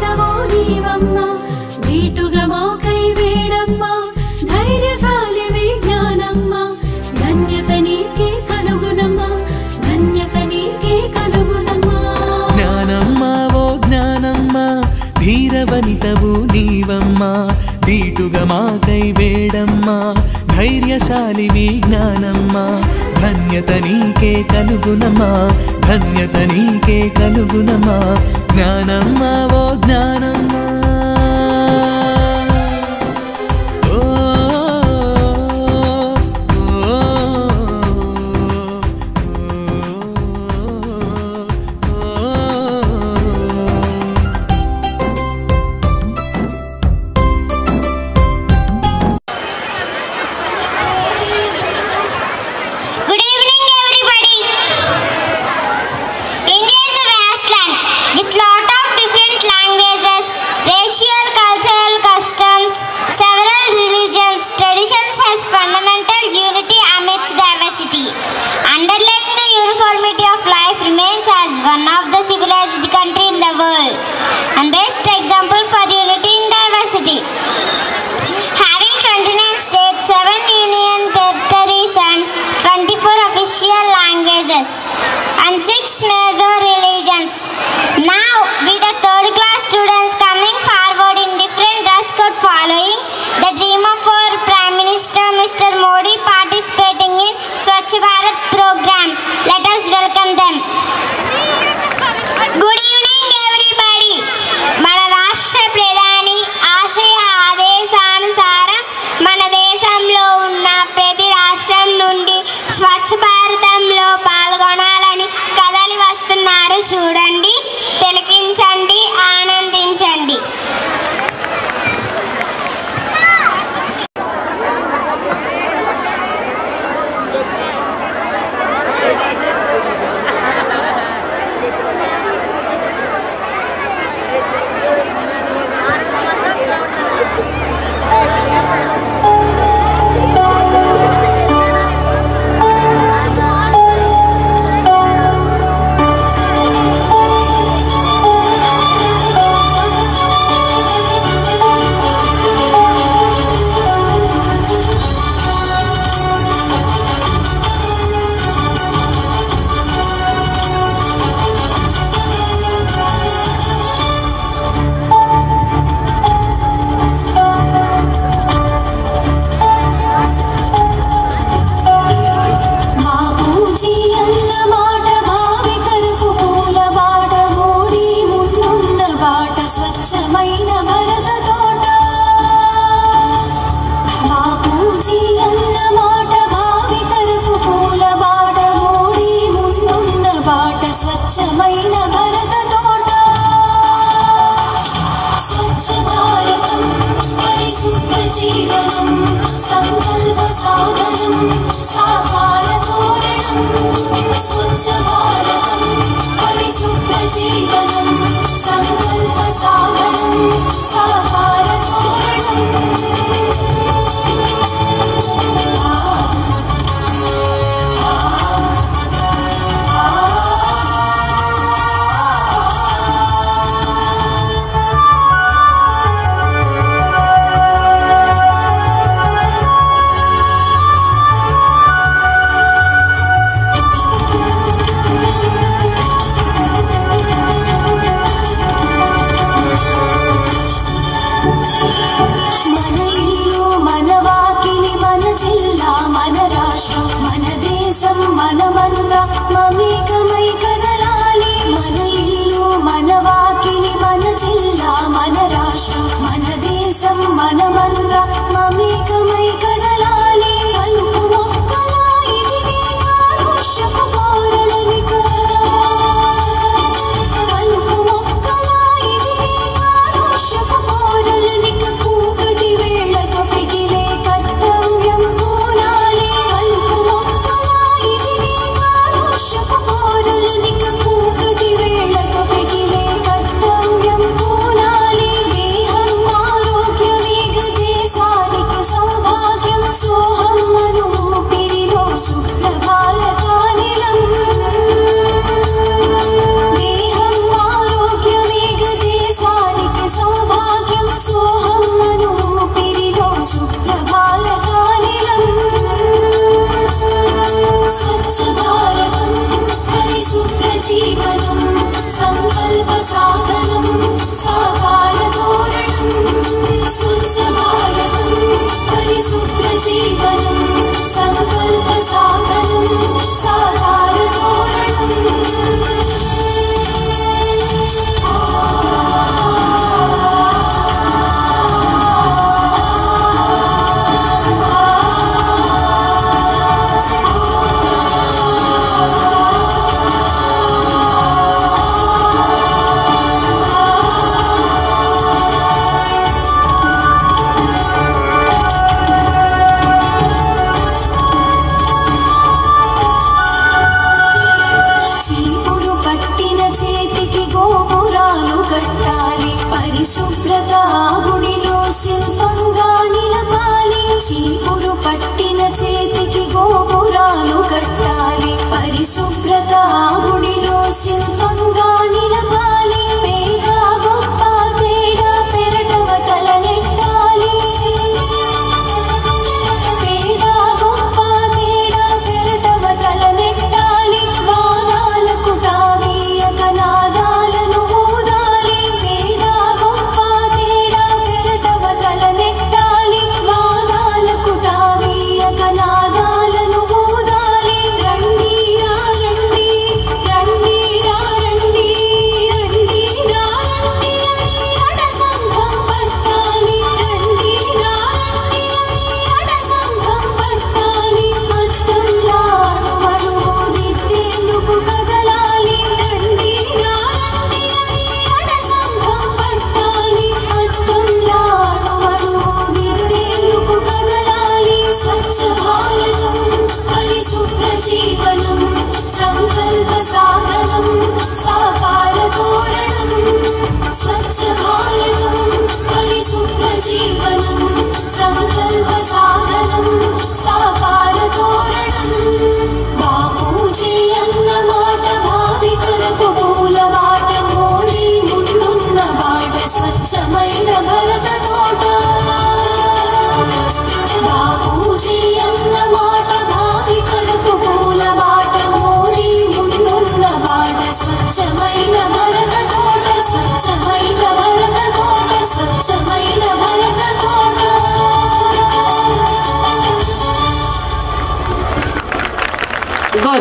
ధీరవనితవో నీవమ్మ ధీటుగా మాకై వేడమ్మ ధైర్యశాలి విజ్ఞానమ్మ ధన్యత నీకే కలుగునమ్మ ధన్యత నీకే కలుగునమ్మా జ్ఞానమ్మ ఓ జ్ఞానమ్మ ధీరవనితవు నీవమ్మ దీటుగా మాకై వేడమ్మ ధైర్యశాలి విజ్ఞానమ్మ ధన్యత నీకే కలుగునమ్మా ధన్యత నీకే కలుగునమ్మా జ్ఞానమ్మ ఓ జ్ఞానమ్మ ఓ, ఓ, ఓ, ఓ. Good evening, everybody. India is a vast land with lot of different languages, racial, cultural customs, several religions. Traditions has fundamental unity amidst diversity. Underlying the uniformity of life remains as one of the civilized country in the world and best example for unity in diversity. Having 29 states, 7 union territories and 24 official languages and 6 major religions. Now, with the third class students coming forward in different dress code following the dream of our Prime Minister Mr. Modi participating in Swachh Bharat program. Let us welcome them. Good evening everybody మన రాష్ట్ర ప్రధాని ఆశయ ఆదేశానుసారం మన దేశంలో ఉన్న ప్రతి రాష్ట్రం నుండి స్వచ్ఛ భారతంలో పాల్గొనాలని కదలి వస్తున్నారు చూడండి తిలకించండి ఆనందించండి బాపూజీ అన్న మాట భావి తరపు పూల బాట మోడీ ముందున్న బాట స్వచ్ఛమైన భరత తోట బాపూజీ అన్న మాట భావి తరపు పూల బాట మోడీ ముందున్న బాట స్వచ్ఛమైన భరత తోట స్వచ్ఛ భారతం పరిశుభ్ర జీవనం సంకల్ప సాధనం సాకార తోరణం స్వచ్ఛ భారతం పరిశుభ్ర జీవనం సంకల్ప సాధనం సాకార తోరణం మన ఇల్లు మన వాకిలి మన జిల్లా మన రాష్ట్రం మన దేశం మనమంతా మమేకమై కదలాలి మన ఇల్లు మన వాకిలి మన జిల్లా మన రాష్ట్రం మన దేశం మనమంతా మమేకమై కదలాలి కలుపు మొక్కలా ఇదిగే కాలుష్యపు కోరలనిక కలుపు మొక్కలా ఇదిగే కాలుష్యపు కోరలనిక కూకటి వేళతో పిగిలే కర్తవ్యం పూనాలి కలుపు మొక్కలా ఇదిగే కాలుష్యపు కోరలనిక కూకటి వేళతో పిగిలే కర్తవ్యం పూనాలి దేహం ఆరోగ్యమేగ దేశానికి సౌభాగ్యం పట్టిన చేతికి గోపురాలు కట్టాలి పరిశుభ్రత ఆ గుడిలో శిల్పంగా నిలపాలి పేద గొప్ప తేడా పెరటవ తలనెట్టాలి పేద గొప్ప తేడా పెరటవ తలనెట్టాలి వాదాలకు తావీయక నాదాలను ఊదాలి పేద గొప్ప తేడా పెరటవ తలనెట్టాలి వాదాలకు తావీయక నాదాలను ఊదాలి రండి రా రండి రండి రా రండి రండి రా రండి అని రణ సంఘం పట్టాలి రండి రా రండి అని రణ సంఘం పట్టాలి మత్తంలాడు మడుగు దిద్దేందుకు కదలాలి రండి రా రండి అని రణ సంఘం పట్టాలి మత్తంలాడు మడుగు దిద్దేందుకు కదలాలి స్వచ్ఛ భారతం పరిశుభ్ర జీవనం సంకల్ప సాధనం సాకార తోరణం స్వచ్ఛ భారతం పరిశుభ్ర జీవనం సంకల్ప సాధనం సాకార తోరణం బాపూజీ అన్న మాట భావికులకు పూల బాట మోడీ ముందున్న బాట స్వచ్ఛమైన భరత తోట బాపూజీ అన్న మాట భావికులకు పూల బాట మోడీ ముందున్న బాట స్వచ్ఛమైన భరత తోట స్వచ్ఛమైన భరత తోట స్వచ్ఛమైన భరత తోట Good.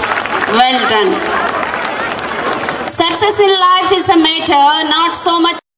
Well done. Success in life is a matter not so much